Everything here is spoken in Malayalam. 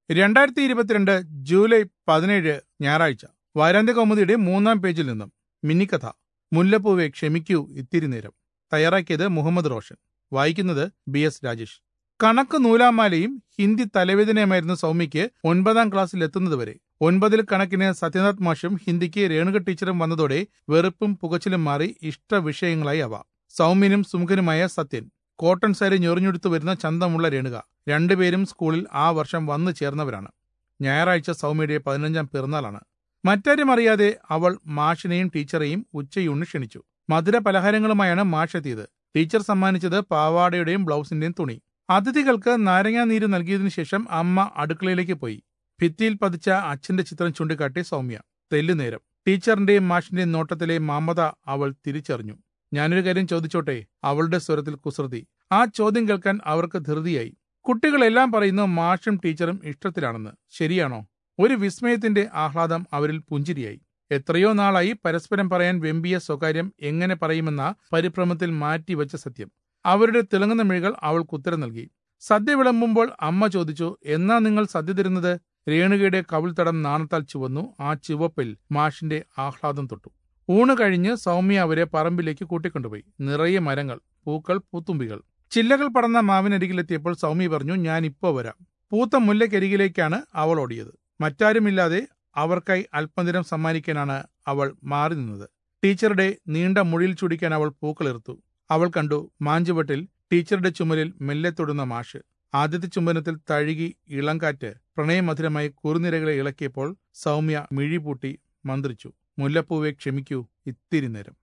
രണ്ടായിരത്തി ഇരുപത്തിരണ്ട് ജൂലൈ പതിനേഴ് ഞായറാഴ്ച വാരാന്ത്യ കൗമുദിയുടെ മൂന്നാം പേജിൽ നിന്നും മിന്നിക്കഥ മുല്ലപ്പൂവെ ക്ഷമിക്കൂ ഇത്തിരി നേരം തയ്യാറാക്കിയത് മുഹമ്മദ് റോഷൻ വായിക്കുന്നത് ബി എസ് രാജേഷ് കണക്ക് നൂലാമാലയും ഹിന്ദി തലവേദനയുമായിരുന്നു സൗമ്യയ്ക്ക് ഒൻപതാം ക്ലാസ്സിൽ എത്തുന്നതുവരെ ഒൻപതിൽ കണക്കിന് സത്യനാഥ് മാഷും ഹിന്ദിക്ക് രേണുക ടീച്ചറും വന്നതോടെ വെറുപ്പും പുകച്ചിലും മാറി ഇഷ്ട വിഷയങ്ങളായി അവ സൗമ്യനും സുമുഖനുമായ സത്യൻ കോട്ടൺ സാരി ഞൊറിഞ്ഞെടുത്തു വരുന്ന ചന്തമുള്ള രേണുക രണ്ടുപേരും സ്കൂളിൽ ആ വർഷം വന്നു ചേർന്നവരാണ് ഞായറാഴ്ച സൗമ്യയുടെ പതിനഞ്ചാം പിറന്നാളാണ് മറ്റാരും അറിയാതെ അവൾ മാഷിനെയും ടീച്ചറെയും ഉച്ചയൂണ് ക്ഷണിച്ചു മധുര പലഹാരങ്ങളുമായാണ് മാഷ് എത്തിയത് ടീച്ചർ സമ്മാനിച്ചത് പാവാടയുടെയും ബ്ലൗസിന്റെയും തുണി അതിഥികൾക്ക് നാരങ്ങാനീര് നൽകിയതിനു ശേഷം അമ്മ അടുക്കളയിലേക്ക് പോയി ഭിത്തിയിൽ പതിച്ച അച്ഛന്റെ ചിത്രം ചൂണ്ടിക്കാട്ടി സൗമ്യ തെല്ലുനേരം ടീച്ചറിന്റെയും മാഷിന്റെയും നോട്ടത്തിലെ മമത അവൾ തിരിച്ചറിഞ്ഞു ഞാനൊരു കാര്യം ചോദിച്ചോട്ടെ അവളുടെ സ്വരത്തിൽ കുസൃതി ആ ചോദ്യം കേൾക്കാൻ അവർക്ക് ധൃതിയായി കുട്ടികളെല്ലാം പറയുന്നു മാഷും ടീച്ചറും ഇഷ്ടത്തിലാണെന്ന് ശരിയാണോ ഒരു വിസ്മയത്തിന്റെ ആഹ്ലാദം അവരിൽ പുഞ്ചിരിയായി എത്രയോ നാളായി പരസ്പരം പറയാൻ വെമ്പിയ സ്വകാര്യം എങ്ങനെ പറയുമെന്ന പരിഭ്രമത്തിൽ മാറ്റിവെച്ച സത്യം അവരുടെ തിളങ്ങുന്ന മിഴികൾ അവൾക്ക് ഉത്തരം നൽകി സദ്യ വിളമ്പുമ്പോൾ അമ്മ ചോദിച്ചു എന്നാ നിങ്ങൾ സദ്യ തരുന്നത് രേണുകയുടെ കവിൾത്തടം നാണത്താൽ ചുവന്നു ആ ചുവപ്പിൽ മാഷിന്റെ ആഹ്ലാദം തൊട്ടു ഊണ് കഴിഞ്ഞ് സൗമ്യ അവരെ പറമ്പിലേക്ക് കൂട്ടിക്കൊണ്ടുപോയി നിറയെ മരങ്ങൾ പൂക്കൾ പൂത്തുമ്പികൾ ചില്ലകൾ പടർന്ന മാവിനരികിലെത്തിയപ്പോൾ സൗമ്യ പറഞ്ഞു ഞാൻ ഇപ്പോ വരാം പൂത്ത മുല്ലക്കരികിലേക്കാണ് അവൾ ഓടിയത് മറ്റാരുമില്ലാതെ അവർക്കായി അല്പനേരം സമ്മാനിക്കാനാണ് അവൾ മാറി നിന്നത് ടീച്ചറുടെ നീണ്ട മുഴിയിൽ ചുടിക്കാൻ അവൾ പൂക്കളെടുത്തു അവൾ കണ്ടു മാഞ്ചുവട്ടിൽ ടീച്ചറുടെ ചുമലിൽ മെല്ലെ തൊടുന്ന മാഷ് ആദ്യത്തെ ചുംബനത്തിൽ തഴുകി ഇളങ്കാറ്റ് പ്രണയമധുരമായി കുറുനിരകളെ ഇളക്കിയപ്പോൾ സൗമ്യ മിഴിപൂട്ടി മന്ത്രിച്ചു മുല്ലപ്പൂവെ ക്ഷമിക്കൂ ഇത്തിരി നേരം